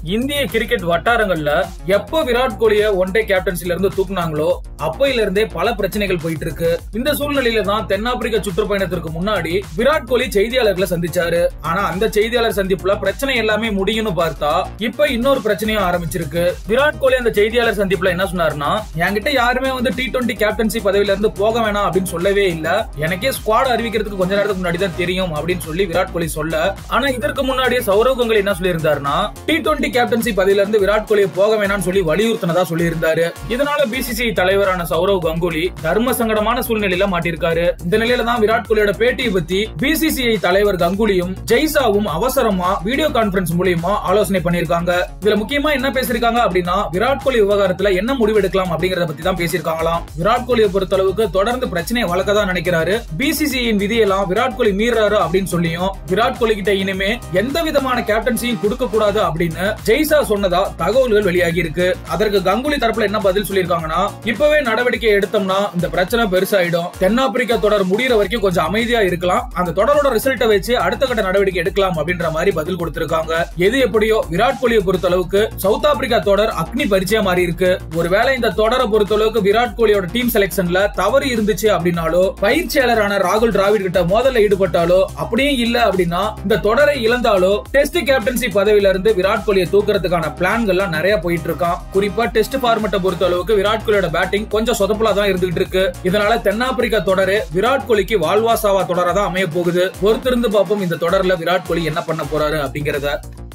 இந்திய கிரிக்கெட் வட்டாரங்கள்ல எப்போ Virat கோலிய one day கேப்டன்சில இருந்து தூக்குனாங்களோ அப்பையில இருந்தே பல பிரச்சனைகள் போயிட்டு இருக்கு இந்த சூழ்நிலையில தான் தென்னாப்பிரிக்க சுற்றுப்பயணத்திற்கு முன்னாடி விராட் கோலி செய்தியாளர்களை சந்திச்சாரு ஆனா அந்த செய்தியாளர் சந்திப்புல பிரச்சனை எல்லாமே முடியும்னு பார்த்தா இப்ப இன்னொரு பிரச்சனையும் ஆரம்பிச்சிருக்கு விராட் கோலி அந்த செய்தியாளர் சந்திப்புல என்ன சொன்னாருன்னா என்கிட்ட யாருமே வந்து டி டுவெண்டி கேப்டன்சி பதவியில இருந்து போக வேணாம் அப்படின்னு சொல்லவே இல்ல எனக்கே ஸ்குவாட் அறிவிக்கிறதுக்கு கொஞ்ச நேரத்துக்கு முன்னாடி தான் தெரியும் அப்படின்னு சொல்லி விராட் கோலி சொல்ல ஆனா இதற்கு முன்னாடியே சௌரவ் கங்குலி என்ன சொல்லியிருந்தாருன்னா டி டுவெண்டி கேப்டன்சி பதவியில இருந்து விராட் கோலியை போக வேணாம்னு சொல்லி வலியுறுத்தினதா சொல்லியிருந்தாரு இதனால பிசிசிஐ தலைவரான சௌரவ் கங்குலி தர்ம சங்கடமான சூழ்நிலையில மாட்டிருக்காரு இந்த நிலையில தான் விராட் கோலியோட பேட்டியை பத்தி பிசிசிஐ தலைவர் கங்குலியும் ஜெய்சாவும் அவசரமா வீடியோ கான்பரன்ஸ் மூலியமா ஆலோசனை பண்ணிருக்காங்க இதுல முக்கியமா என்ன பேசிருக்காங்க அப்படின்னா விராட் கோலி விவகாரத்துல என்ன முடிவெடுக்கலாம் அப்படிங்கறத பத்தி தான் பேசியிருக்காங்களாம் விராட் கோலியை பொறுத்தளவுக்கு தொடர்ந்து பிரச்சனையை வளர்க்க தான் நினைக்கிறாரு பிசிசிஐயின் விதியெல்லாம் விராட் கோலி மீறாரு அப்படின்னு சொல்லியும் விராட் கோலி கிட்ட இனிமே எந்த விதமான கேப்டன்சியும் கொடுக்க கூடாது அப்படின்னு ஜெய்சா சொன்னதா தகவல்கள் வெளியாகி இருக்கு அதற்கு கங்குலி தரப்புல என்ன பதில் சொல்லியிருக்காங்கன்னா இப்பவே நடவடிக்கை எடுத்தோம்னா இந்த பிரச்சனை பெருசாயிடும் தென்னாப்பிரிக்கா தொடர் முடியிற வரைக்கும் கொஞ்சம் அமைதியா இருக்கலாம் அந்த தொடரோட ரிசல்ட்டை வச்சு அடுத்த கட்ட நடவடிக்கை எடுக்கலாம் அப்படின்ற மாதிரி பதில் கொடுத்திருக்காங்க எது எப்படியோ விராட் கோலியை பொறுத்த அளவுக்கு சவுத் ஆப்பிரிக்கா தொடர் அக்னி பரிச்சயம் மாறி இருக்கு ஒருவேளை இந்த தொடரை பொறுத்த அளவுக்கு விராட் கோலியோட டீம் செலெக்ஷன்ல தவறு இருந்துச்சு அப்படின்னாலோ பயிற்சியாளரான ராகுல் டிராவிட் கிட்ட மோதல்ல ஈடுபட்டாலோ அப்படியே இல்ல அப்படின்னா இந்த தொடரை இழந்தாலோ டெஸ்ட் கேப்டன்சி பதவியில இருந்து விராட் கோலியை தூக்குறதுக்கான பிளான்கள்லாம் நிறைய போயிட்டு இருக்கான் குறிப்பா டெஸ்ட் ஃபார்மெட்டை பொறுத்த அளவுக்கு விராட் கோலியோட பேட்டிங் கொஞ்சம் சொதப்பலா தான் இருந்துகிட்டு இருக்கு இதனால தென்னாப்பிரிக்கா தொடரு விராட் கோலிக்கு வாழ்வா சாவா தொடரா தான் அமைய போகுது பொறுத்திருந்து பார்ப்போம் இந்த தொடர்ல விராட் கோலி என்ன பண்ண போறாரு அப்படிங்கறத